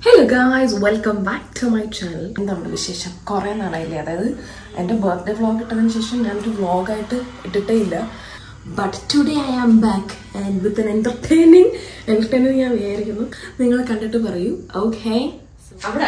Hello guys welcome back to my channel എന്താണ് വിശേഷം കുറേ നാളായില്ലേ അതായത് എൻ്റെ ബർത്ത്ഡേ വ്ളോഗ് ഇട്ടതിന് ശേഷം ഞാനൊരു വ്ളോഗായിട്ട് ഇട്ടിട്ടേ ഇല്ല but today I am back and with an entertaining entertaining ഞാൻ വിചാരിക്കുന്നു നിങ്ങൾ കണ്ടിട്ട് പറയൂ ഓക്കെ അവിടെ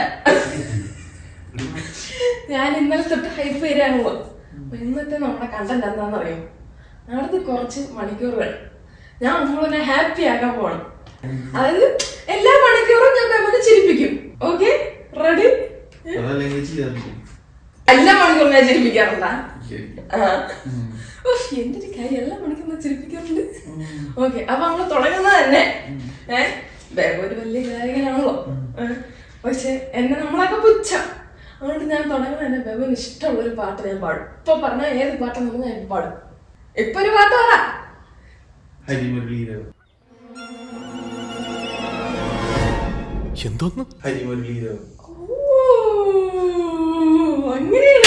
ഞാൻ ഇന്നലെ തൊട്ട് ഹൈപ്പ് വരികയാണല്ലോ അപ്പൊ ഇന്നത്തെ നമ്മുടെ കണ്ടന്റ് എന്താണെന്നറിയോ അടുത്ത് കുറച്ച് മണിക്കൂറുകൾ ഞാൻ നമ്മളെ ഹാപ്പി ആക്കാൻ പോണം അതായത് എല്ലാ മണിക്കൂറും ഞാൻ പെമ്മനെ ചിരിപ്പിക്കും ഓക്കെ റെഡി അതല്ലെങ്കിൽ ചെയ്യാറില്ല എല്ലാ മണിക്കൂറും ഞാൻ ചിരിപ്പിക്കാറുണ്ടാ ശരി. എന്റെ ഒരു കാര്യം എല്ലാ മണിക്കൂറും ചിരിപ്പിക്കാറുണ്ട് ഓക്കെ അപ്പൊ നമ്മള് തുടങ്ങുന്നത് തന്നെ ഏഹ് ബേബ ഒരു വലിയ ഗായകനാണല്ലോ ഏ? പക്ഷെ എന്നെ നമ്മളൊക്കെ പുച്ഛം അതുകൊണ്ട് ഞാൻ തുടങ്ങുന്നത് തന്നെ ബേബന് ഇഷ്ടമുള്ള ഒരു പാട്ട് ഞാൻ പാടും ഇപ്പൊ പറഞ്ഞ ഏത് പാട്ടാണെന്ന് ഞാൻ പാടും ഇപ്പൊ ഒരു പാട്ട് പറ ഹരിമുരളീരവ് എന്തോന്ന് ഹരിമുരളീരവ് ഓ, അങ്ങനെയാണ്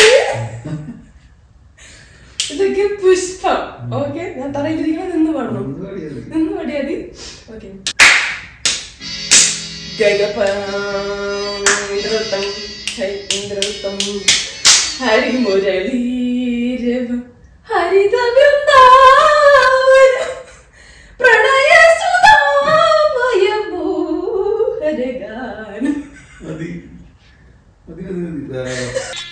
ഇതൊക്കെ പുഷ്പം ഓക്കെ ഞാൻ തറയിലിരിക്കണം നിന്ന് പാടണം ഒന്ന് പാടിയാല്. നിന്ന് പാടിയാതി ഓക്കെ ഗഗപം ഇന്ദ്രവൃത്തം ഹരിമുരളീരവം ഹരിതവൃന്ദാവനം പ്രണയസുധാമയമോഹരഗാനം മതി. മതി, മതി, മതി. ധാരാളം.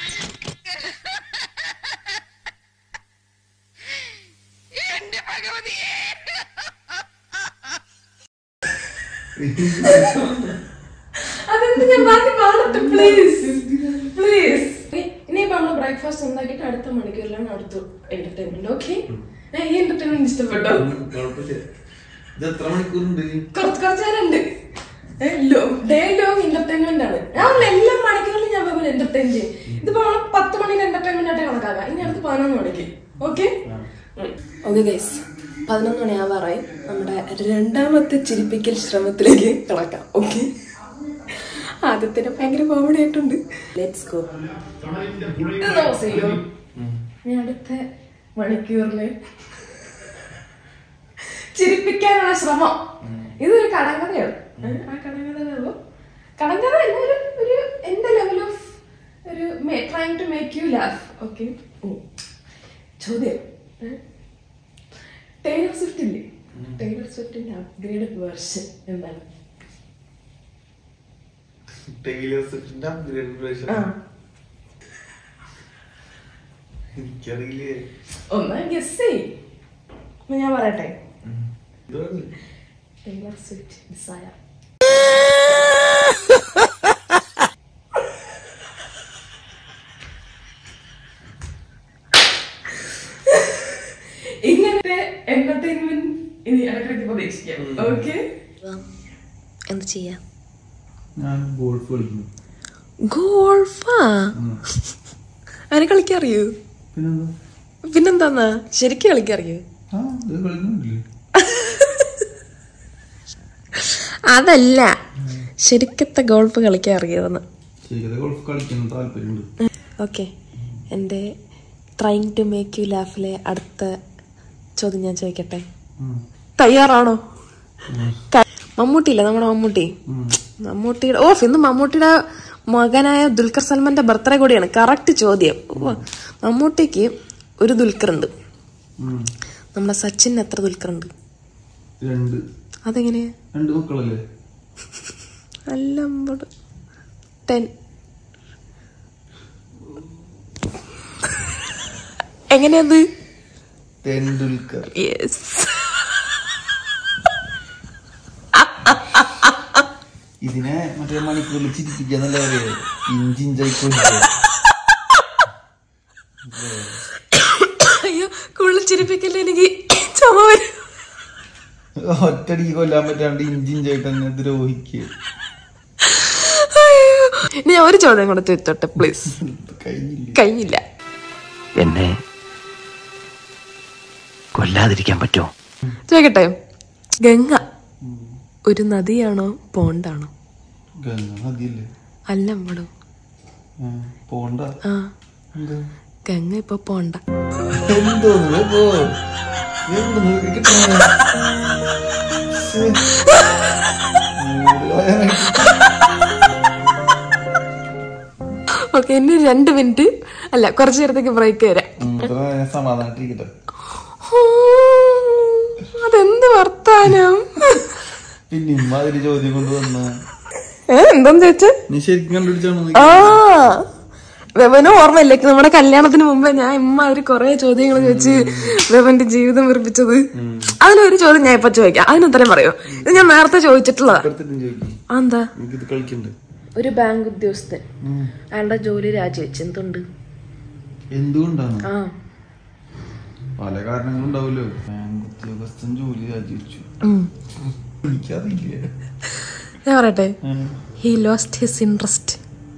അതെന്ത് ഞാൻ ബാക്കി പാടട്ടെ പ്ലീസ് പ്ലീസ് ഇനിയിപ്പോ നമ്മള് ബ്രേക്ക്ഫാസ്റ്റ് ഉണ്ടാക്കിയിട്ട് അടുത്ത മണിക്കൂറിലാണ് അടുത്ത എന്റർടൈൻമെന്റ് ഓക്കെ ഈ എന്റർടൈൻമെന്റ് ഇഷ്ടപ്പെട്ടോ ഉം, കുഴപ്പമില്ല. ഇത് എത്ര മണിക്കൂറുണ്ട് കുറച്ച് കുറച്ച് നേരമുണ്ട് ഡേ ലോങ് എന്റർടൈൻമെന്റ് ആണ് ഞാൻ പറഞ്ഞ എല്ലാ മണിക്കൂറിലും ഞാൻ പറഞ്ഞ എന്റർടൈൻ ചെയ്യും ഇതിപ്പോ നമ്മള് പത്ത് മണിക്ക് എന്റർടൈൻമെന്റ് ആയിട്ട് കണക്കാക്കാം ഇനി അടുത്ത് പതിനൊന്ന് മണിക്ക് ഓക്കെ ഓക്കെ ഗൈസ് പതിനൊന്ന് മണിയാവാറായി നമ്മുടെ രണ്ടാമത്തെ ചിരിപ്പിക്കൽ ശ്രമത്തിലേക്ക് കിടക്കാം ഓക്കെ ആദ്യത്തിന് ഭയങ്കര കോമഡി ആയിട്ടുണ്ട് ലെറ്റ്സ് ഗോ ഞാൻ അടുത്ത മണിക്കൂറില് ചിരിപ്പിക്കാനുള്ള ശ്രമം ഇതൊരു കടങ്കഥയാണ് ഏ, ആ കടങ്കഥ ആവുമ്പോ കടങ്കഥ അല്ല ഒരു ഒരു എന്റെ ലെവൽ ഓഫ് ഒരു trying to make you laugh okay ചോദ്യം ഏ? ടൈലർ സ്വിഫ്റ്റ് ഇല്ലേ ടൈലർ സ്വിഫ്റ്റിന്റെ അപ്ഗ്രേഡഡ് വേർഷൻ എന്താണ് ടൈലർ സ്വിഫ്റ്റിന്റെ upgrade version. ആ എനിക്കറിയില്ലേ ഒന്ന് ഗസ് ചെയ് എന്നാ ഞാൻ പറയട്ടെ ഇതാണ്. ടൈലർ സ്വിഫ്റ്റ് ഡിസയർ ഇങ്ങനത്തെ എന്റർടൈൻമെന്റ് ഇനി ഇടയ്ക്കിടയ്ക്ക് പ്രതീക്ഷിക്കാം ഓക്കെ എന്ത് ചെയ്യാ ഞാൻ ഗോൾഫ് കളിക്കുന്നു ഗോൾഫാ അതിനെ കളിക്കറിയോ പിന്നെന്താ പിന്നെന്താന്നാ ശരിക്കും കളിക്കറിയോ ആ ഇത് കളിക്കുന്നില്ലേ അതല്ല ശരിക്കത്തെ ഗോൾഫ് കളിക്കാൻ അറിയാമെന്ന് ശരിക്കും ഗോൾഫ് കളിക്കണം താല്പര്യമുണ്ട് ഓക്കെ എൻ്റെ ട്രൈങ് ടു മേക്ക് യു ലാഫിലെ അടുത്ത ചോദ്യം ഞാൻ ചോദിക്കട്ടെ ഉം. തയ്യാറാണോ ഉം. ക- മമ്മൂട്ടിയില്ലേ നമ്മുടെ മമ്മൂട്ടി ഉം. മമ്മൂട്ടിയുടെ ഓ ഇന്ന് മമ്മൂട്ടിയുടെ മകനായ ദുൽഖർ സൽമാന്റെ ബർത്ത്ഡേ കൂടിയാണ് കറക്റ്റ് ചോദ്യം ഓ, മമ്മൂട്ടിക്ക് ഒരു ദുൽഖർ ഉണ്ട് ഉം. നമ്മുടെ സച്ചിൻ എത്ര ദുൽഖർ ഉണ്ട് രണ്ട് അതെങ്ങനെയാ രണ്ട് മക്കളല്ലേ അല്ല അമ്പത് ടെൻ എങ്ങനെയത് തെണ്ടുൽക്കർ യെസ് ഇതിനെ മറ്റേ മണിക്കൂറിൽ ചിരിപ്പിക്കാന്നല്ല പറയാ ഇഞ്ചിഞ്ചായിക്കോട്ടെ അയ്യോ കൂടുതൽ ചിരിപ്പിക്കല്ലേ എനിക്ക് ചുമ വരും ഒറ്റടിക്ക് കൊല്ലാൻ പറ്റാണ്ട് ഇഞ്ചിഞ്ചായിട്ട് തന്നെ ദ്രോഹിക്കുക അയ്യോ. ഇനി ഞാൻ ഒരു ചോദ്യം കൂടെ ചോദിച്ചോട്ടെ പ്ലീസ് കഴിഞ്ഞില്ല കഴിഞ്ഞില്ല എന്നെ കൊല്ലാതിരിക്കാൻ പറ്റുമോ ചോദിക്കട്ടെ ഗംഗ ഒരു നദിയാണോ പോണ്ടാണോ ഗംഗ നദിയല്ലേ അല്ല അമ്മടോ ആ, പോണ്ട ആ എന്താ ഗംഗ ഇപ്പൊ പോണ്ട എന്തോന്ന് പോ എന്തോന്ന് കിട്ടണേ ശ്ശേ. മൂട് കളയാനായിട്ട്. ഓക്കെ ഇനി രണ്ട് മിനിറ്റ് അല്ല കുറച്ചു നേരത്തേക്ക് ബ്രേക്ക് തരാം സമാധാനിട്ടിരിക്കട്ടെ ഹൂ, അതെന്ത് വർത്താനം പിന്നെ ഇമ്മാതിരി ചോദ്യം കൊണ്ട് വന്ന ഏ എന്താന്ന് ചോദിച്ചു നീ ശരിക്കും കണ്ടുപിടിച്ചാണോ ആ വെവന് ഓർമ്മയില്ലേ നമ്മുടെ കല്യാണത്തിന് മുമ്പേ ഞാൻ ഇമ്മാതിരി കൊറേ ചോദ്യങ്ങൾ ചോദിച്ച് വെവന്റെ ജീവിതം വെറുപ്പിച്ചത് അതിനൊരു ചോദ്യം ഞാൻ ഇപ്പൊ ചോദിക്കാം അതിന് ഉത്തരം പറയോ ഇത് ഞാൻ നേരത്തെ ചോദിച്ചിട്ടുള്ളതാ എടുത്തിട്ടും ചോദിക്കും ആ, എന്താ എനിക്കിത് കളിക്കണ്ട് ഒരു ബാങ്ക് ഉദ്യോഗസ്ഥൻ അയാളുടെ ജോലി രാജിവെച്ച് എന്തുണ്ട് എന്തുകൊണ്ടാണ് ആ പല കാരണങ്ങളുണ്ടാവുമല്ലോ ബാങ്ക് ഉദ്യോഗസ്ഥൻ ജോലി രാജിവെച്ചു ഉം. എനിക്കറിയില്ല ഞാൻ പറയട്ടെ ഹി ലോസ്റ്റ് ഹിസ് ഇൻട്രസ്റ്റ്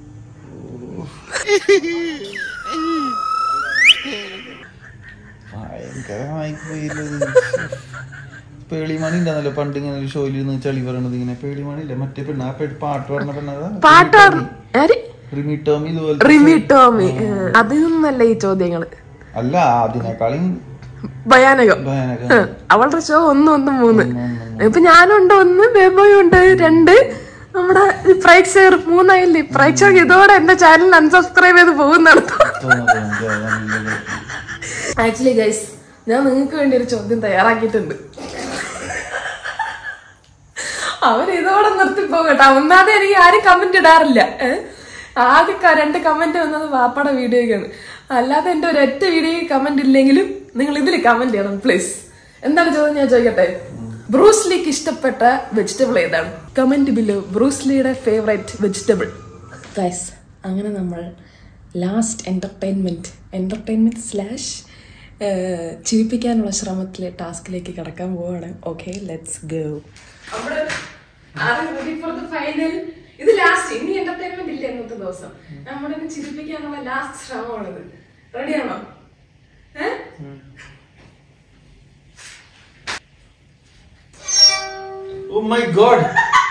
ഭയങ്കരമായി പോയത് പേളിമണി ഉണ്ടാന്നല്ലോ പണ്ട് ഇങ്ങനെ ഒരു ഷോയിൽ നിന്ന് ചളി പറയണത് ഇങ്ങനെ പേളിമണി ഇല്ലേ മറ്റേ പെണ്ണ് ആ പെ- പാട്ട് പറഞ്ഞ പെണ്ണതാ പാട്ട് ആര് റിമി ടോമി ഇതുപോലെ റിമി ടോമി അതിനൊന്നല്ല ഈ ചോദ്യങ്ങള് അല്ല അതിനേക്കാളും ഭയാനകം ഭയാനകം ഉം. അവളുടെ ഷോ ഒന്ന് ഒന്ന് മൂന്ന് ഇപ്പൊ ഞാനുണ്ട് ഒന്ന് ബേബോയും ഉണ്ട് രണ്ട് നമ്മുടെ പ്രേക്ഷകർ മൂന്നായില്ലേ പ്രേക്ഷകർ ഇതോടെ എന്റെ ചാനൽ അൺസബ്സ്ക്രൈബ് ചെയ്ത് പോകുന്നതാണ് തോന്നുന്നത് ആക്ച്വലി ഗൈസ് ഞാൻ നിങ്ങൾക്ക് വേണ്ടി ഒരു ചോദ്യം തയ്യാറാക്കിയിട്ടുണ്ട് അവൻ ഇതോടെ നിർത്തി പോകട്ടെ ഒന്നാമത് എനിക്ക് ആരും കമന്റ് ഇടാറില്ല ഏഹ്? ആകെ ക- രണ്ട് കമന്റ് വന്നത് വാപ്പയുടെ വീഡിയോക്കാണ് അല്ലാതെ എന്റെ ഒരൊറ്റ വീഡിയോ കമന്റ് ഇല്ലെങ്കിലും നിങ്ങൾ ഇതിൽ കമന്റ് ചെയ്യണം പ്ലീസ് എന്താണ് ചോദ്യം ഞാൻ ചോദിക്കട്ടെ ബ്രൂസ്ലിക്ക് ഇഷ്ടപ്പെട്ട വെജിറ്റബിൾ ഏതാണ് കമന്റ് ബില്ലോ ബ്രൂസ്ലിയുടെ ഫേവറേറ്റ് വെജിറ്റബിൾ ഗൈസ് അങ്ങനെ നമ്മൾ ലാസ്റ്റ് എന്റർടൈൻമെന്റ് എന്റർടൈൻമെന്റ് സ്ലാഷ് ചിരിപ്പിക്കാനുള്ള ശ്രമത്തിലെ ടാസ്കിലേക്ക് കടക്കാൻ പോവാണ് ഓക്കെ ലെറ്റ്സ് ഗോ ഫൈനൽ ഇത് ലാസ്റ്റ് ഇനി എന്റർടൈൻമെന്റ് ഇല്ല ഇന്നത്തെ ദിവസം നമ്മുടെ ഇന്ന് ചിരിപ്പിക്കാനുള്ള ലാസ്റ്റ് ശ്രമമാണിത് റെഡിയാണോ ഏഹ് Oh my god!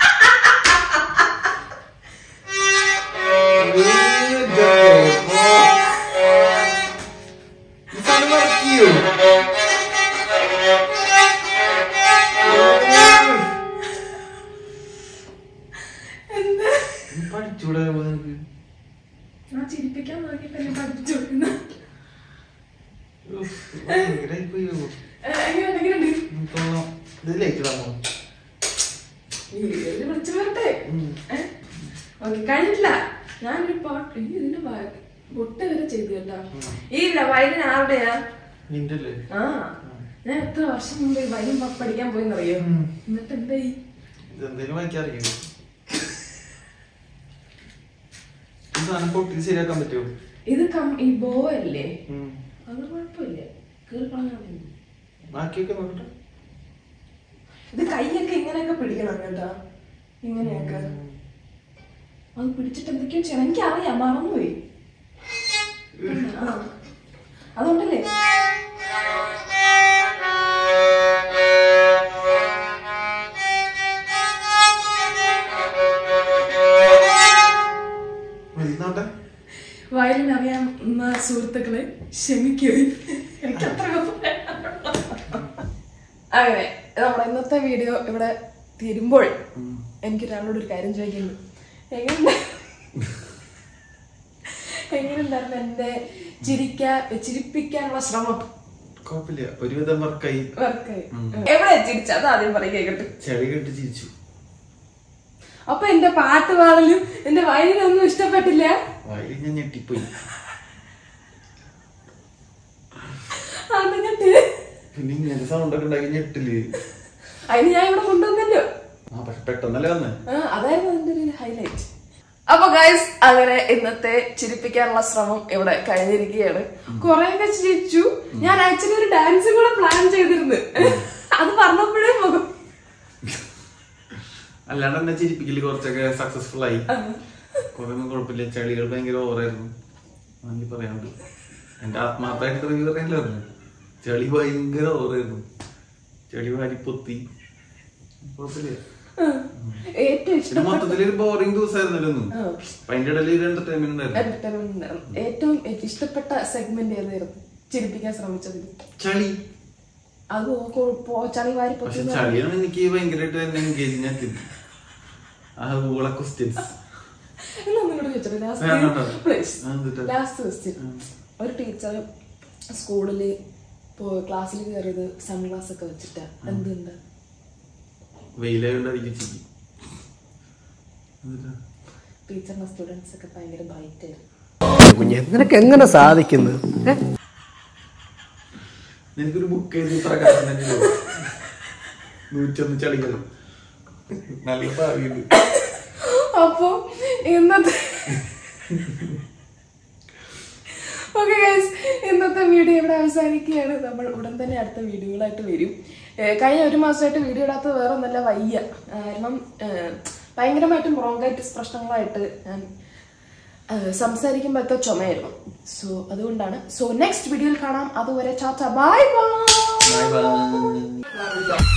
പഠിച്ചൂടെ നിനക്ക് ഞാൻ ചിരിപ്പിക്കാൻ നോക്കിയപ്പോ ഞാൻ പഠിപ്പിച്ചു എന്ന്. ഉഫ്, ഭയങ്കരായി പോയി. ഏഹ്, എങ്ങനെയുണ്ട് എങ്ങനെയുണ്ട് എനിക്കൊന്നും ഇത് late ഇടാമോ? ഈ ഇതില് വിളിച്ചു വരട്ടെ ഏഹ്? ഓക്കേ, കഴിഞ്ഞിട്ടില്ല ഞാനൊരു പാട്ട് ഈ ഇതിന്റെ മുട്ട വരെ ചെയ്തു കേട്ടോ ഈ വയലിൻ ആരുടെയാ നിന്റെ അല്ലേ? ആ ഞാൻ എത്ര വർഷം മുമ്പ് ഈ വയലിൻ പ- പഠിക്കാൻ പോയെന്നറിയോ എന്നിട്ട് എന്തായി ഇതെന്തേലും വായിക്കാറിയോ ഈ സാധനം പൊട്ടി ശരിയാക്കാൻ പറ്റുമോ ഇത് കം ഈ ബോ അല്ലേ അത് കുഴപ്പമില്ല കീറി കളഞ്ഞാൽ മതി ബാക്കിയൊക്കെ നോക്കട്ടെ ഇത് കൈയൊക്കെ ഇങ്ങനെയൊക്കെ പിടിക്കണം കേട്ടോ ഇങ്ങനെയൊക്കെ അത് പിടിച്ചിട്ട് എന്തൊക്കെയോ ചെയ്യണം എനിക്കറിയാം മറന്നുപോയി ആ. അതുകൊണ്ടല്ലേ ഇരുന്നോട്ടെ വയലിൻ അറിയാവുന്ന സുഹൃത്തുക്കളെ ക്ഷമിക്കൂ എനിക്ക് അത്ര അങ്ങനെ നമ്മുടെ ഇന്നത്തെ വീഡിയോ ഇവിടെ തീരുമ്പോൾ എനിക്ക് ഒരാളോട് ഒരു കാര്യം ചോദിക്കുന്നുണ്ട് എങ്ങനെ എങ്ങനെയുണ്ടായിരുന്നു എന്റെ ചിരിക്കാ ചിരിപ്പിക്കാനുള്ള ശ്രമം കുഴപ്പമില്ല ഒരുവിധം വർക്കായി വർക്കായി എവിടെ ചിരിച്ച അത് ആദ്യം പറയും കേക്കട്ടെ ചെളി കെട്ടി ചിരിച്ചു അപ്പൊ എന്റെ പാട്ട് പാടലും എന്റെ വയലിനൊന്നും ഇഷ്ടപ്പെട്ടില്ല വയലിൽ ഞാൻ ഞെട്ടിപ്പോയി എന്നിട്ട് പിന്നെ ഇങ്ങനെ സൗണ്ട് ഒക്കെ ഉണ്ടാക്കി ഞെട്ടില് അതിന് ഞാൻ ഇവിടെ കൊണ്ടുവന്നല്ലോ ആ പക്ഷെ പെട്ടെന്നല്ലേ വന്നേ ആ, അതായിരുന്നു അതിന്റെ ഒരു ഹൈലൈറ്റ് അപ്പൊ ഗൈസ് അങ്ങനെ ഇന്നത്തെ ചിരിപ്പിക്കാനുള്ള ശ്രമം ഇവിടെ കഴിഞ്ഞിരിക്കുകയാണ് കൊറേയൊക്കെ ചിരിച്ചു ഞാൻ ആക്ച്വലി ഒരു ഡാൻസും കൂടെ പ്ലാൻ ചെയ്തിരുന്നു അത് പറഞ്ഞപ്പോഴേ മുഖം അല്ലാണ്ട് എന്നെ ചിരിപ്പിക്കല് കുറച്ചൊക്കെ സക്സസ്ഫുൾ ആയി കുറെ ഒന്നും കുഴപ്പമില്ല ചളികൾ ഭയങ്കര ഓവറായിരുന്നു അങ്ങനെ പറയാണ്ട് എന്റെ ആത്മാർത്ഥമായിട്ട് റിവ്യൂ പറയാനല്ലോ ചളി ഭയങ്കര ഓവറായിരുന്നു ചെളി വാരി പൊത്തി കുഴപ്പമില്ല ഏറ്റവും പിന്നെ ഇഷ്ടപ്പെട്ട മൊത്തത്തിൽ ഒരു ബോറിംഗ് ദിവസമായിരുന്നല്ലോ ഒന്നും ആ. അപ്പൊ അതിന്റെ ഇടയിൽ ഒരു എന്റർടൈൻമെന്റ് ഉണ്ടായിരുന്നു entertainment ഉണ്ടായിരുന്നു. ഏറ്റവും ഇഷ്ടപ്പെട്ട സെഗ്മെന്റ് ഏതായിരുന്നു ചിരിപ്പിക്കാൻ ശ്രമിച്ചത് ചളി അത് കൊ- പോ- ചളി വാരി പക്ഷെ പൊത്തുന്ന ചളിയാണ് എനിക്ക് ഭയങ്കരമായിട്ട് എന്നെ എൻഗേജിങ് ആക്കിയത് ആ ഊള ക്വസ്റ്റ്യൻസ് എന്നാ ഒന്നും കൂടെ ചോദിച്ചത് ആ, ആ, ആ. ലാസ്റ്റ് പ്ലീസ് ആ, എന്നിട്ട്? ലാസ്റ്റ് ക്വസ്റ്റ്യൻ ഒരു ടീച്ചർ സ്കൂളില് ക്ലാസ്സിൽ കയറിയത് സൺഗ്ലാസ് ഒക്കെ വെച്ചിട്ടാ എന്തുണ്ട് വെയിലായോണ്ട് അതിക്ക് ചിരി എന്നിട്ടാ? ടീച്ചറിന്റെ സ്റ്റുഡൻസ് ഒക്കെ ഭയങ്കര ബ്രൈറ്റ് ആയിരുന്നു കുഞ്ഞെ നിനക്ക് എങ്ങനെ സാധിക്കുന്നു ഏ? നിനക്കൊരു ബുക്ക് എഴുതി പ്രകാശം തന്നെ നൂറ്റൊന്ന് ചളികളും നല്ല ഭാവിയുണ്ട് അപ്പോ ഇന്നത്തെ ഓക്കെ ഗൈസ് ഇന്നത്തെ വീഡിയോ ഇവിടെ അവസാനിക്കുകയാണ് നമ്മൾ ഉടൻ തന്നെ അടുത്ത വീഡിയോകളായിട്ട് വരും ഏഹ് കഴിഞ്ഞ ഒരു മാസമായിട്ട് വീഡിയോ ഇടാത്തത് വേറെ ഒന്നല്ല വയ്യ കാരണം ഏഹ് ഭയങ്കരമായിട്ടും ബ്രോങ്കൈറ്റിസ് പ്രശ്നങ്ങളായിട്ട് ഞാൻ ഏഹ് സംസാരിക്കുമ്പോഴത്തെ ചുമയായിരുന്നു സോ അതുകൊണ്ടാണ് സോ നെക്സ്റ്റ് വീഡിയോയിൽ കാണാം അതുവരെ ചാച്ച ബൈ ബൈ ബൈ ബൈ